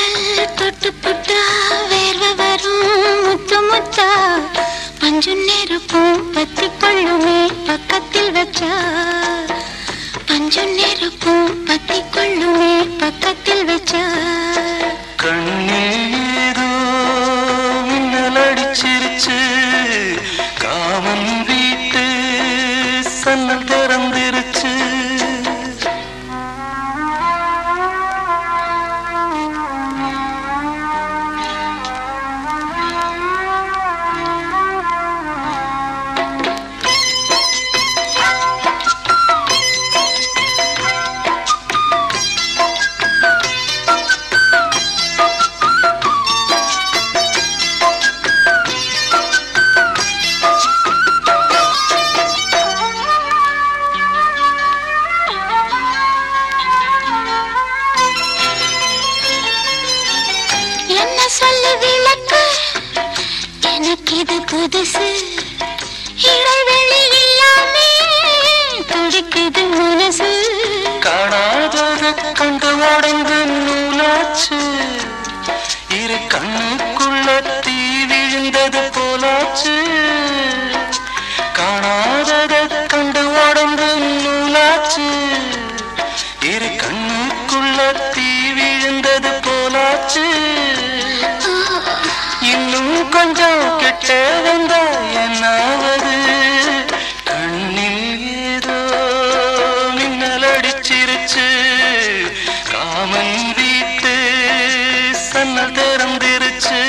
காதல் தொட்டு புட்டா வேர்வ வரும் முத்து முத்தா பஞ்சு நெருப்பும் பத்தி கொள்ளுமே பக்கத்தில் வச்சா பஞ்சு நெருப்பும் பத்தி கொள்ளுமே பக்கத்தில் வச்சா கண்ணில் ஏதோ மின்னல் அடிச்சிருச்சு காமன் வீட்டு சன்னல் திறந்திருச்சு என்ன சொல்லு விளக்கு எனக்கு இது புதுசு இடைவெளி இல்லாமே துடிக்குது மனசு காணாதது கண்டு உடைந்து நூலாச்சு இரு கண்ணுக்குள்ள தீ விழுந்தது போலாச்சு காணாதது கண்டு உடைந்து நூலாச்சு இரு கண்ணுக்குள்ள தீ விழுந்தது போலாச்சு இன்னும் கொஞ்சம் கிட்ட வந்தா என்னாவது கண்ணில் ஏதோ மின்னல் அடிச்சிருச்சு காமன் வீட்டு சன்னல் திறந்திருச்சு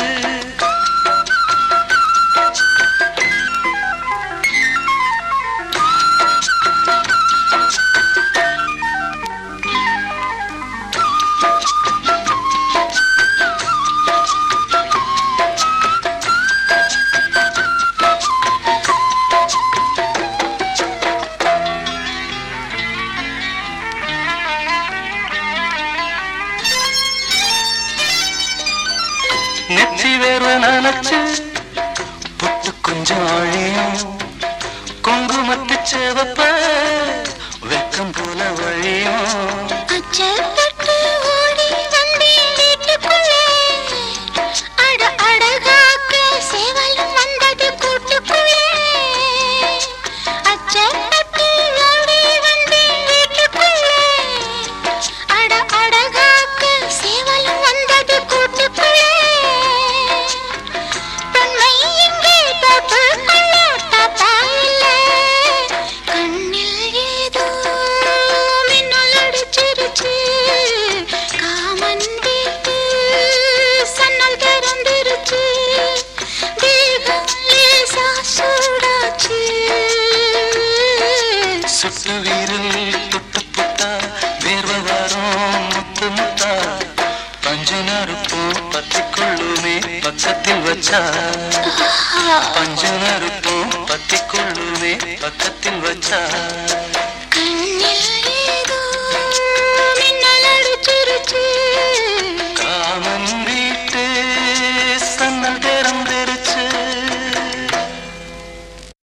நெற்றி வேர்வ நினைச்சு புட்டு கொஞ்சம் அழியும் குங்குமத்து சேவப்ப வெக்கம் போல வழியும் அச்சப்பட்டு ஓடி வந்தேன் வீட்டுக்குள்ளே அட அழகாக்க சேவலும் வந்தது கூட்டுக்குள்ளே அச்சப்பட்டு ஓடி வந்தேன் வீட்டுக்குள்ளே அட அழகாக்க சேவலும் வந்தது கூட்டுக்குள்ளே பெண்மை இங்கே தொட்டு கொள்ள தப்பா இல்லை கண்ணில் ஏதோ மின்னல் அடிச்சிருச்சு காமன் வீட்டு சன்னல் திறந்திருச்சு தேகம் லேசா சூடாச்சு சுட்டு வீரல் தொட்டு புட்டா வேர்வ வரும் முத்து முத்தா பஞ்சு நறுப்பு பத்திக்கொள்ளுமே பக்கத்தில் வச்சா பஞ்சு நறுப்பு பத்திக்கொள்ளுமே பக்கத்தில் வச்சா